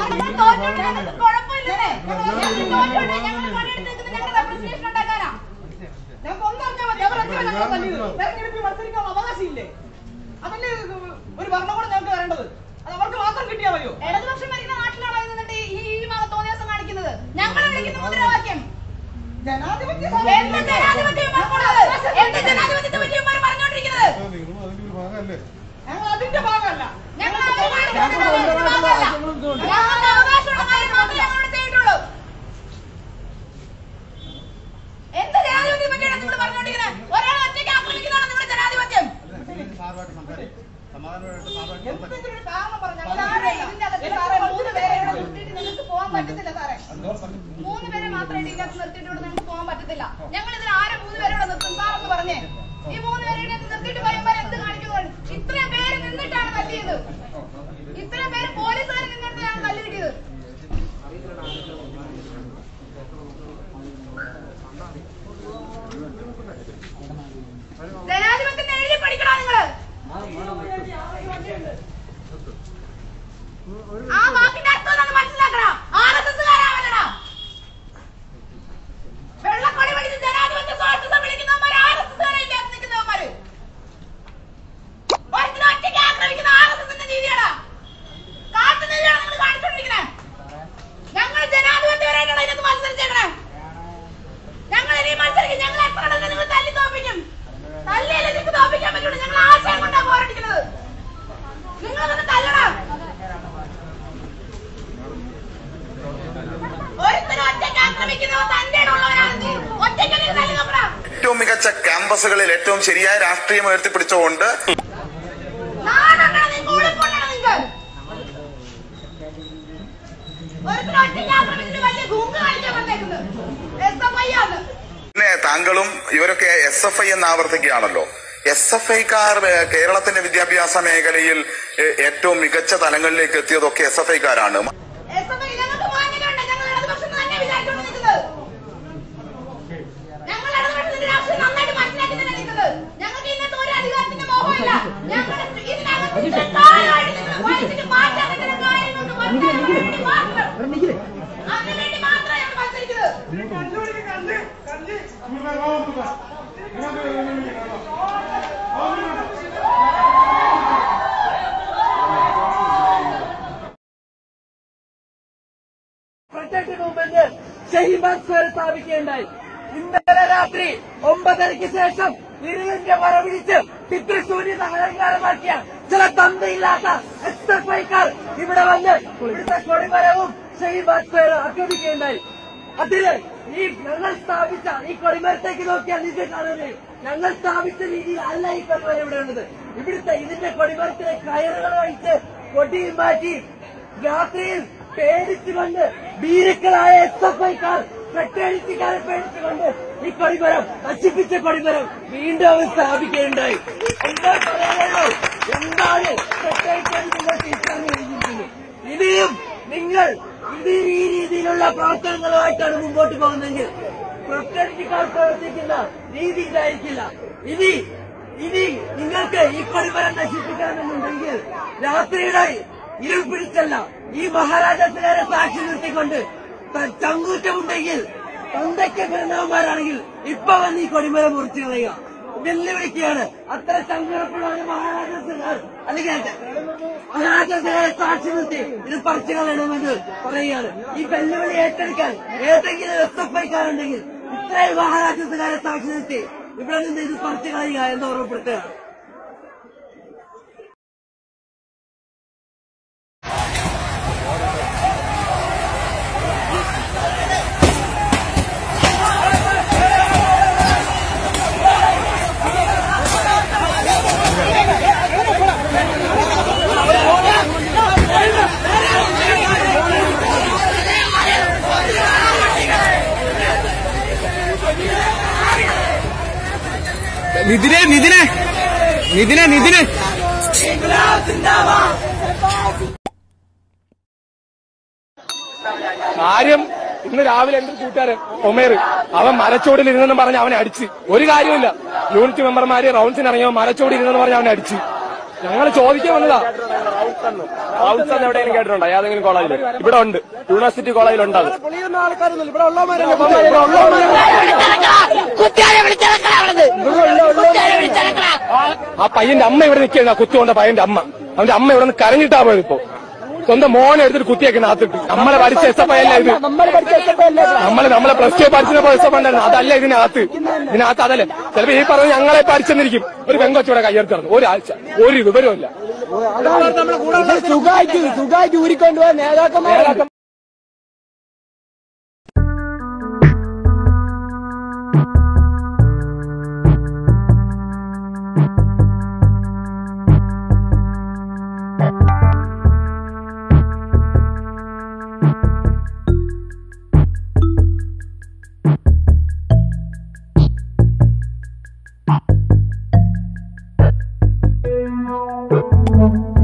ഞങ്ങൾ തോറ്റോണ്ട് ഞങ്ങൾക്ക് കുഴപ്പമില്ലെന്നേ. ഞങ്ങൾ തോറ്റോണ്ട് ഞങ്ങൾ പണിയെടുത്ത് നിൽക്കുന്നത് ഞങ്ങളുടെ representation ഉണ്ടാക്കാനാ. ഞങ്ങൾക്ക് ഒന്നറിഞ്ഞാൽ മതി അവരൊക്കെ ഞങ്ങളെ തല്ലിയത് തെരഞ്ഞെടുപ്പിൽ മത്സരിക്കാനുള്ള അവകാശമില്ലേ അതല്ലേ ഇത് ഒരു ഭരണകൂടം ഞങ്ങൾക്ക് വരേണ്ടത് അത് അവർക്ക് മാത്രം കിട്ടിയാൽ മതിയോ ഇടതുപക്ഷം ഭരിക്കുന്ന നാട്ടിലാണോ ഇത് എന്നിട്ട് ഈ ഈ മത തോന്നിയാസം കാണിക്കുന്നത് ഞങ്ങൾ വിളിക്കുന്ന മുദ്രാവാക്യം ജനാധിപത്യ എന്ത് ജനാധിപത്യം ഇവന്മാർക്കുള്ളത്? എന്ത് ജനാധിപത്യത്തെ പറ്റി ഇവന്മാർ പറഞ്ഞുകൊണ്ടിരിക്കുന്നത് ഞങ്ങൾ അതിന്റെ ഭാഗമല്ല ഞങ്ങൾ അവർ കാണിക്കുന്നത് ഇതിന്റെ ഭാഗമല്ല. ഞങ്ങൾക്ക് അവകാശമുള്ള കാര്യം മാത്രമേ ഞങ്ങളോട് ചെയ്തിട്ടുള്ളൂ എന്ത് ജനാധിപത്യത്തെ പറ്റിയാണ് നിങ്ങൾ പറഞ്ഞുകൊണ്ടിരിക്കുന്നത് ഒരാൾ ഒറ്റയ്ക്ക് ആക്രമിക്കുന്നതാണ് നിങ്ങളുടെ ജനാധിപത്യം എന്തെങ്കിലും ഒരു കാരണം പറഞ്ഞാൽ സാറേ ഇതിന്റെ അകത്ത് സാറേ മൂന്ന് പേരെ ഇവിടെ നിർത്തിയിട്ട് നിങ്ങൾക്ക് പോകാൻ പറ്റത്തില്ല സാറേ മൂന്ന് പേരെ മാത്രമായിട്ട് ഇതിനകത്ത് നിർത്തിയിട്ട് ഇവിടെ നിങ്ങൾക്ക് പോകാൻ പറ്റത്തില്ല ഞങ്ങൾ ഇതിൽ ആരെ മൂന്ന് പേരെ ഇവിടെ നിർത്തും സാറൊന്ന് പറഞ്ഞേ ഈ മൂന്ന് പേരെ ഇതിനകത്ത് നിർത്തിയിട്ട് പോയപ്പോൾ എന്ത് കാണിക്കുന്നു ഇത്രയും പേര് നിന്നിട്ടാണ് തല്ലിയത് ഇത്രയും പേര് പോലീസുകാർ നിന്നിട്ടാണ് തല്ലി കിട്ടിയത് ജനാധിപത്യത്തെ എഴുതി പഠിക്കണം നിങ്ങള് ആ വാക്കിന്റെ അർത്ഥം എന്താണെന്ന് മനസ്സിലാക്കണം ആർ എസ് എസ്കാരാവലടാ വെള്ളക്കൊടി പിടിച്ച് ജനാധിപത്യ സ്വാർത്ഥത വിളിക്കുന്നവന്മാർ ആർ എസ് എസ്കാരായിട്ട് നിൽക്കുന്നവന്മാര് ഒരുത്തിനെ ഒറ്റയ്ക്ക് ആക്രമിക്കുന്ന ആർ എസ് എസിന്റെ രീതിയാടാ കാട്ടുനീതിയാണ് നിങ്ങൾ കാണിച്ചുകൊണ്ടിരിക്കണേ ഞങ്ങൾ ജനാധിപത്യപരമായിട്ടാണ് ഇതിനകത്ത് മത്സരിച്ചേക്കണേ ഞങ്ങൾ ഇനി മത്സരിക്കും ഞങ്ങൾ എത്ര എണ്ണം നിങ്ങൾ തല്ലി തോപ്പിക്കും തല്ലിയല്ലേ നിങ്ങൾക്ക് തോപ്പിക്കാൻ പറ്റുള്ളൂ ഞങ്ങൾ ആശയം കൊണ്ടാ പോരടിക്കുന്നത് നിങ്ങൾ വന്ന് തല്ലണം ഒരുത്തനും ഒറ്റയ്ക്ക് ആക്രമിക്കുന്നവൻ തന്റെ ഉള്ളവരാണ് നീ ഒറ്റയ്ക്ക് നീ തല്ലി നോക്കണം ഏറ്റവും മികച്ച ക്യാമ്പസുകളിൽ ഏറ്റവും ശരിയായ രാഷ്ട്രീയം ഉയർത്തിപ്പിടിച്ചുകൊണ്ട് നാടുണ്ടോ നിങ്ങൾക്ക് ഉളുപ്പുണ്ടോ നിങ്ങൾക്ക് ഒരുത്തനും ഒറ്റയ്ക്ക് ആക്രമിച്ചിട്ട് വലിയ ഗുങ്ക് കാണിക്കാൻ വന്നേക്കുന്നത് എസ് എഫ് ഐ ആണ് പിന്നെ താങ്കളും ഇവരൊക്കെ എസ് എഫ് ഐ എന്ന് ആവർത്തിക്കുകയാണല്ലോ എസ് എഫ് ഐക്കാർ കേരളത്തിന്റെ വിദ്യാഭ്യാസ മേഖലയിൽ ഏ- ഏറ്റവും മികച്ച തലങ്ങളിലേക്ക് എത്തിയതൊക്കെ എസ് എഫ് ഐക്കാരാണ് എസ് എഫ് ഐ ഞങ്ങൾക്ക് മാന്യതയുണ്ട് ഞങ്ങൾ ഇടതുപക്ഷം തന്നെ വിചാരിച്ചുകൊണ്ട് നിൽക്കുന്നത് ഞങ്ങൾ ഇടതുപക്ഷത്തിന്റെ രാഷ്ട്രീയം നന്നായിട്ട് മനസ്സിലാക്കി തന്നെ നിൽക്കുന്നത് ഞങ്ങൾക്ക് ഇന്നത്തെ ഒരു അധികാരത്തിന്റെ മോഹമില്ല ഞങ്ങൾ ഇതിനകത്ത് ഇത്ര കാലമായിട്ട് നിങ്ങൾ പഠിച്ചിട്ട് മാറ്റാൻ പറ്റുന്ന കാര്യങ്ങൾക്ക് മനസ്സിലാക്കാൻ വേണ്ടി മാത്രം അതിനുവേണ്ടി മാത്രമാണ് ഞങ്ങൾ മത്സരിക്കുന്നത് കണ്ടുപിടിക്ക് കണ്ട് കണ്ട് പ്രൊജക്ട് മൂവ്മെന്റ് ഷഹീബാദ് സ്ക്വയർ സ്ഥാപിക്കുകയുണ്ടായി ഇന്നലെ രാത്രി ഒമ്പതരയ്ക്ക് ശേഷം ഇരുളിന്റെ മറവിടിച്ച് പിതൃശൂന്യത അലങ്കാരമാക്കിയ ചില തന്തയില്ലാത്ത എസ് എഫ് ഐക്കാർ ഇവിടെ വന്ന് ഇവിടുത്തെ കൊടിമരവും ഷഹീബാദ് സ്ക്വയർ ആക്രമിക്കുകയുണ്ടായി അതില് ഈ ഞങ്ങൾ സ്ഥാപിച്ച ഈ കൊടിമരത്തേക്ക് നോക്കിയാൽ നിങ്ങൾക്ക് കാണുന്നത് ഞങ്ങൾ സ്ഥാപിച്ച രീതിയിൽ അല്ല ഈ കൊടിമരം ഇവിടെ ഉള്ളത് ഇവിടുത്തെ ഇതിന്റെ കൊടിമരത്തിലെ കയറുകൾ വഹിച്ച് കൊടിയും മാറ്റി രാത്രിയിൽ പേടിച്ചുകൊണ്ട് ഭീരുക്കളായ എസ് എഫ് ഐക്കാർ സെക്രട്ടറിക്കാരെ പേടിച്ചുകൊണ്ട് ഈ കൊടിമരം നശിപ്പിച്ച കൊടിമരം വീണ്ടും അവർ സ്ഥാപിക്കുകയുണ്ടായി എന്താ പറയാനുള്ളൂ എന്താണ് സെക്രട്ടറി നിങ്ങൾ തിരിച്ചറിഞ്ഞു കഴിഞ്ഞിരിക്കുന്നത് ഇനിയും നിങ്ങൾ ഇത് ഈ രീതിയിലുള്ള പ്രവർത്തനങ്ങളുമായിട്ടാണ് മുമ്പോട്ട് പോകുന്നതെങ്കിൽ പ്രൊട്ടക്റ്റിക്കാർ പ്രവർത്തിക്കുന്ന രീതി ഇതായിരിക്കില്ല ഇനി ഇനി നിങ്ങൾക്ക് ഈ കൊടിമരം നശിപ്പിക്കണമെന്നുണ്ടെങ്കിൽ രാത്രിയുടെ ഇരുൾ പിടിച്ചല്ല ഈ മഹാരാജാസുകാരെ സാക്ഷി നിർത്തിക്കൊണ്ട് ത- ചങ്കൂറ്റമുണ്ടെങ്കിൽ തന്തയ്ക്ക് പിറന്നവന്മാരാണെങ്കിൽ ഇപ്പൊ വന്ന് ഈ കൊടിമരം മുറിച്ചു കളയുക വെല്ലുവിളിക്കുകയാണ് അത്ര ചങ്കുറപ്പുള്ള ഒരു മഹാരാജാസുകാർ അല്ലെങ്കിൽ മഹാരാജാസുകാരെ സാക്ഷി നിർത്തി ഇത് പറിച്ചു കളയണമെന്ന് പറയുകയാണ് ഈ വെല്ലുവിളി ഏറ്റെടുക്കാൻ ഏതെങ്കിലും എസ് എഫ് ഐക്കാരുണ്ടെങ്കിൽ ഇത്രയും മഹാരാജാസുകാരെ സാക്ഷി നിർത്തി ഇവിടെ നിന്ന് ഇത് പറിച്ചു കളയുക എന്ന് ഓർമ്മപ്പെടുത്തുകയാണ് നിതിനെ നിതിനെ നിതിനെ നിതിനെ കാര്യം ഇന്ന് രാവിലെ എന്റെ കൂട്ടുകാരൻ ഒമേർ അവൻ മരച്ചോടിൽ ഇരുന്നെന്ന് പറഞ്ഞ് അവനെ അടിച്ച് ഒരു കാര്യമില്ല യൂണിറ്റ് മെമ്പർമാര് റൗണ്ട്സിന് ഇറങ്ങിയവൻ മരച്ചോടിൽ ഇരുന്നെന്ന് പറഞ്ഞ് അവനെ അടിച്ച് ഞങ്ങൾ ചോദിക്കാൻ വന്നതാ റൗണ്ട്സ് എന്ന് എവിടെയെങ്കിലും കേട്ടിട്ടുണ്ടോ ഏതെങ്കിലും കോളേജിൽ ഇവിടെ ഉണ്ട് യൂണിവേഴ്സിറ്റി കോളേജിൽ ഉണ്ട് അത് കുട്ടികളെ വിളിച്ചിറക്കണ അവിടുന്ന് കുട്ടികളെ വിളിച്ചിറക്കണ ആ പയ്യന്റെ അമ്മ ഇവിടെ നിൽക്കുന്ന കുത്തുകൊണ്ട പയ്യന്റെ അമ്മ അവന്റെ അമ്മ ഇവിടെ നിന്ന് കരഞ്ഞിട്ടാ പോയത് ഇപ്പൊ സ്വന്തം മോനെ എടുത്തിട്ട് കുത്തിയേക്കുന്ന അകത്തിട്ട് നമ്മളെ പഠിച്ച എസ് എഫ് ഐ അല്ല ഇത് നമ്മള് നമ്മളെ പ്ലസ് ടു പഠിച്ചപ്പോ എസ് എഫ് ഉണ്ടായിരുന്നു അതല്ല ഇതിനകത്ത് ഇതിനകത്ത് അതല്ലേ ചിലപ്പോ ഈ പറഞ്ഞ ഞങ്ങളെ പഠിച്ചെന്നിരിക്കും ഒരു പെങ്കൊച്ചൂടെ കയ്യെടുത്തിറന്നു ഒരാഴ്ച ഒരു വിവരമില്ല സുഖമായിട്ട് സുഖമായിട്ട് ഊരിക്കൊണ്ടുപോയ നേതാക്കന്മാരെ Thank